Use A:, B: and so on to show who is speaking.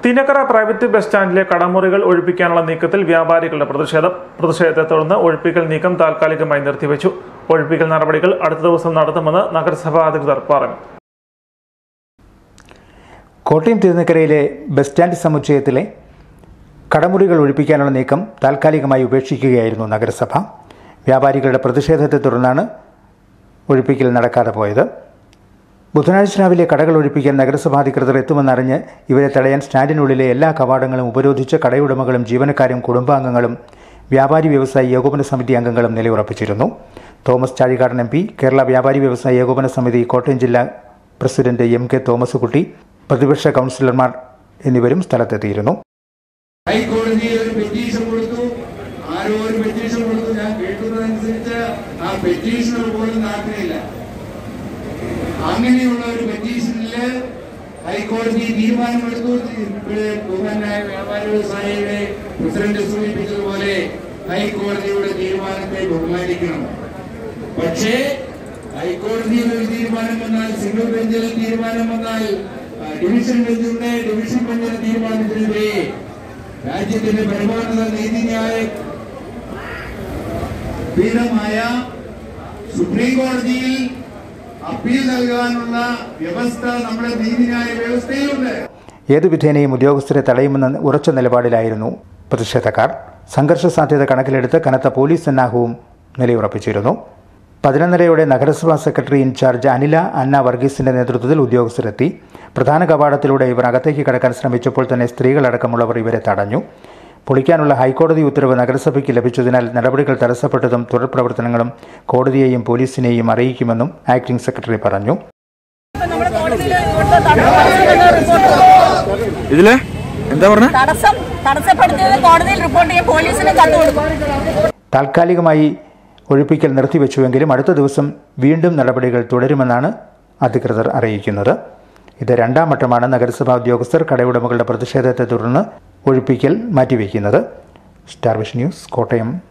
A: തിനക്കര private bus സ്റ്റാൻഡിലെ കടമുറികൾ ഒഴിപ്പിക്കാനുള്ള നീക്കത്തിൽ വ്യാപാരികളുടെ പ്രതിഷേധം പ്രതിഷേധത്തെ തുടർന്ന് ഒഴിപ്പിക്കൽ നീക്കം താൽക്കാലികമായി നിർത്തിവെച്ചു ഒഴിപ്പിക്കൽ നടപടികൾ അടുത്ത ദിവസം നടത്തുമെന്ന് നഗരസഭാ അധികൃതർ പറഞ്ഞു
B: കോട്ടയം തിരുനക്കരയിലെ ബസ് സ്റ്റാൻഡ് സമുച്ചയത്തിലെ കടമുറികൾ ഒഴിപ്പിക്കാനുള്ള നീക്കം താൽക്കാലികമായി ഉപേക്ഷിക്കുകയായിരുന്നു നഗരസഭ വ്യാപാരികളുടെ പ്രതിഷേധത്തെ തുടർന്നാണ് ഒഴിപ്പിക്കൽ നടക്കാതെ പോയത് ബുധനാഴ്ച രാവിലെ കടകൾ ഒഴിപ്പിക്കാൻ നഗരസഭാ അധികൃതർ എത്തുമെന്നറിഞ്ഞ് ഇവരെ തടയാൻ സ്റ്റാൻഡിനുള്ളിലെ എല്ലാ കവാടങ്ങളും ഉപരോധിച്ച് കടയുടമകളും ജീവനക്കാരും കുടുംബാംഗങ്ങളും വ്യാപാരി വ്യവസായി ഏകോപന സമിതി അംഗങ്ങളും നിലയുറപ്പിച്ചിരുന്നു തോമസ് ചാഴികാടൻ എം പി കേരള വ്യാപാരി വ്യവസായി ഏകോപന സമിതി കോട്ടയം ജില്ലാ പ്രസിഡന്റ് എം കെ തോമസ് കുട്ടി പ്രതിപക്ഷ കൗൺസിലർമാർ എന്നിവരും സ്ഥലത്തെത്തിയിരുന്നു
C: ഹൈക്കോടതിയിൽ ഒരു പെറ്റീഷൻ കൊടുത്തു ആരോ ഒരു പെറ്റീഷൻ കൊടുത്തു ഞാൻ കേൾക്കുന്നതനുസരിച്ച് ആ പെറ്റീഷണർ പോലും നാട്ടിലില്ല അങ്ങനെയുള്ള ഒരു പെറ്റീഷനില് ഹൈക്കോടതി തീരുമാനമെടുത്തു ഇവിടെ ബഹുമാനായ വ്യാപാരി വ്യവസായിയുടെ പ്രസിഡന്റ് സൂചിപ്പിച്ചതുപോലെ ഹൈക്കോടതിയുടെ തീരുമാനത്തെ ബഹുമാനിക്കണം പക്ഷേ ഹൈക്കോടതിയിൽ ഒരു തീരുമാനം വന്നാൽ സിംഗിൾ ബെഞ്ചിൽ തീരുമാനം വന്നാൽ ആ, ഡിവിഷൻ ബെഞ്ചിന്റെ ഡിവിഷൻ ബെഞ്ചിന്റെ തീരുമാനത്തിനെതിരെ രാജ്യത്തിന്റെ പരമോന്നത നീതിന്യായ പീഠമായ സുപ്രീം കോടതിയിൽ അപ്പീൽ നൽകാനുള്ള വ്യവസ്ഥ നമ്മുടെ നീതിന്യായ വ്യവസ്ഥയിലുണ്ട്
B: ഏതു വിധേനയും ഉദ്യോഗസ്ഥരെ തടയുമെന്ന ഉറച്ച നിലപാടിലായിരുന്നു പ്രതിഷേധക്കാർ സംഘർഷ സാധ്യത കണക്കിലെടുത്ത് കനത്ത പോലീസ് സന്നാഹവും നിലയുറപ്പിച്ചിരുന്നു പതിനൊന്നരയോടെ നഗരസഭാ സെക്രട്ടറി ഇൻചാർജ് അനില അന്ന വർഗീസിന്റെ നേതൃത്വത്തിൽ ഉദ്യോഗസ്ഥരെത്തി പ്രധാന കവാടത്തിലൂടെ ഇവർ അകത്തേക്ക് കടക്കാൻ ശ്രമിച്ചപ്പോൾ തന്നെ സ്ത്രീകളടക്കമുള്ളവർ ഇവരെ തടഞ്ഞു പൊളിക്കാനുള്ള ഹൈക്കോടതി ഉത്തരവ് നഗരസഭയ്ക്ക് ലഭിച്ചതിനാൽ നടപടികൾ തടസ്സപ്പെട്ടതും തുടർ പ്രവർത്തനങ്ങളും കോടതിയെയും പോലീസിനെയും അറിയിക്കുമെന്നും ആക്ടിംഗ് സെക്രട്ടറി പറഞ്ഞു
D: നമ്മുടെ കോടതിയിൽ ഇവിടുത്തെ തടസ്സപ്പെടുത്തുന്ന റിപ്പോർട്ട്
E: ഇതില് എന്താ പറഞ്ഞ
D: തടസ്സം തടസ്സപ്പെടുത്തിയത് കോടതിയിൽ റിപ്പോർട്ട് ചെയ്യാൻ പോലീസിന് കത്ത് കൊടുക്കും
B: താൽക്കാലികമായി ഒഴിപ്പിക്കൽ നിർത്തിവെച്ചുവെങ്കിലും അടുത്ത ദിവസം വീണ്ടും നടപടികൾ തുടരുമെന്നാണ് അധികൃതർ അറിയിക്കുന്നത് ഇത് രണ്ടാം വട്ടമാണ് നഗരസഭാ ഉദ്യോഗസ്ഥർ കടയുടമകളുടെ പ്രതിഷേധത്തെ തുടർന്ന് ഒഴിപ്പിക്കൽ മാറ്റിവെക്കുന്നത് സ്റ്റാർ വിഷൻ ന്യൂസ് കോട്ടയം